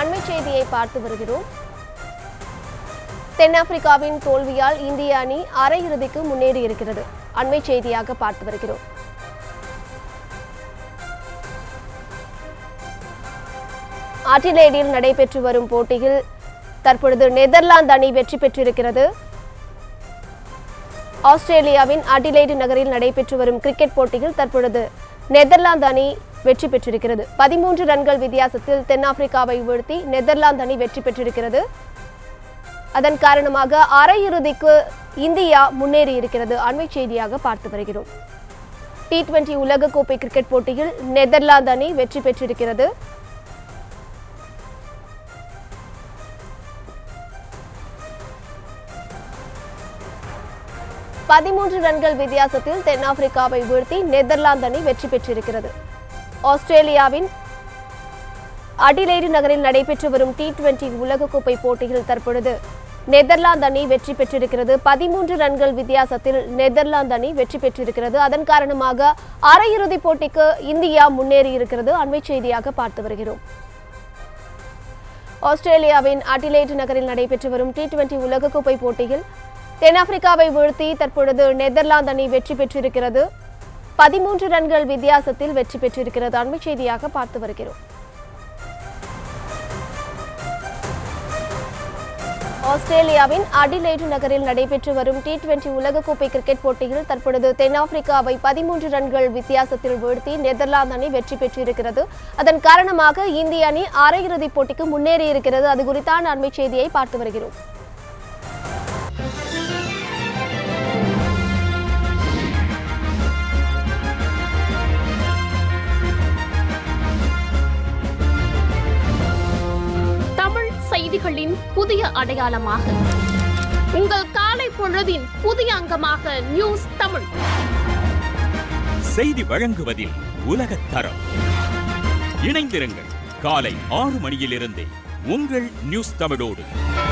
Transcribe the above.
அண்மை செய்தியை பார்த்து வருகிறோம் தென்னாப்பிரிக்காவின் தோல்வியால் இந்திய அணி அரையிறுதிக்கு முன்னேறி இருக்கிறது அண்மை செய்தியாக பார்த்து வருகிறோம் ஆட்டிலேடியில் நடைபெற்று வரும் போட்டியில் தற்பொழுது நெதர்லாந்து அணி வெற்றி பெற்றிருக்கிறது ஆஸ்திரேலியாவின் அடிலைடு நகரில் நடைபெற்று வரும் கிரிக்கெட் போட்டியில் தற்பொழுது நெதர்லாந்து அணி வெற்றி பெற்றிருக்கிறது பதிமூன்று ரன்கள் வித்தியாசத்தில் தென்னாப்பிரிக்காவை வீழ்த்தி நெதர்லாந்து அணி வெற்றி பெற்றிருக்கிறது அதன் காரணமாக அரையிறுதிக்கு இந்தியா முன்னேறி இருக்கிறது அண்மை செய்தியாக பார்த்து வருகிறோம் டி டுவெண்டி உலகக்கோப்பை கிரிக்கெட் போட்டியில் நெதர்லாந்து அணி வெற்றி பெற்றிருக்கிறது பதிமூன்று ரன்கள் வித்தியாசத்தில் தென்னாப்பிரிக்காவை வீழ்த்தி நெதர்லாந்து அணி வெற்றி பெற்றிருக்கிறது ஆஸ்திரேலியாவின் அடிலைடு நகரில் நடைபெற்று வரும் டி டுவெண்டி உலகக்கோப்பை போட்டியில் தற்பொழுது நெதர்லாந்து அணி வெற்றி பெற்றிருக்கிறது பதிமூன்று ரன்கள் வித்தியாசத்தில் நெதர்லாந்து அணி வெற்றி பெற்றிருக்கிறது அதன் காரணமாக அரையிறுதிப் போட்டிக்கு இந்தியா முன்னேறி இருக்கிறது அண்மை செய்தியாக பார்த்து வருகிறோம் ஆஸ்திரேலியாவின் அடிலைட் நகரில் நடைபெற்று வரும் டி டுவெண்டி உலகக்கோப்பை போட்டியில் தென்னாப்பிரிக்காவை வீழ்த்தி தற்பொழுது நெதர்லாந்து அணி வெற்றி பெற்றிருக்கிறது பதிமூன்று ரன்கள் வித்தியாசத்தில் வெற்றி பெற்றிருக்கிறது அண்மை செய்தியாக பார்த்து வருகிறோம் ஆஸ்திரேலியாவின் அடிலைடு நகரில் நடைபெற்று வரும் டி டுவெண்டி உலகக்கோப்பை கிரிக்கெட் போட்டியில் தற்பொழுது தென்னாப்பிரிக்காவை பதிமூன்று ரன்கள் வித்தியாசத்தில் வீழ்த்தி நெதர்லாந்து அணி வெற்றி பெற்றிருக்கிறது அதன் காரணமாக இந்திய அணி அரையிறுதிப் போட்டிக்கு முன்னேறி இருக்கிறது அது குறித்தான அண்மை செய்தியை பார்த்து வருகிறோம் தமிழ் செய்திகளின் புதிய அடையாளமாக உங்கள் காலை பொழுதின் புதிய அங்கமாக நியூஸ் தமிழ் செய்தி வழங்குவதில் உலகத் தரம் இணைந்திருங்கள் காலை ஆறு மணியிலிருந்தே உங்கள் நியூஸ் தமிழோடு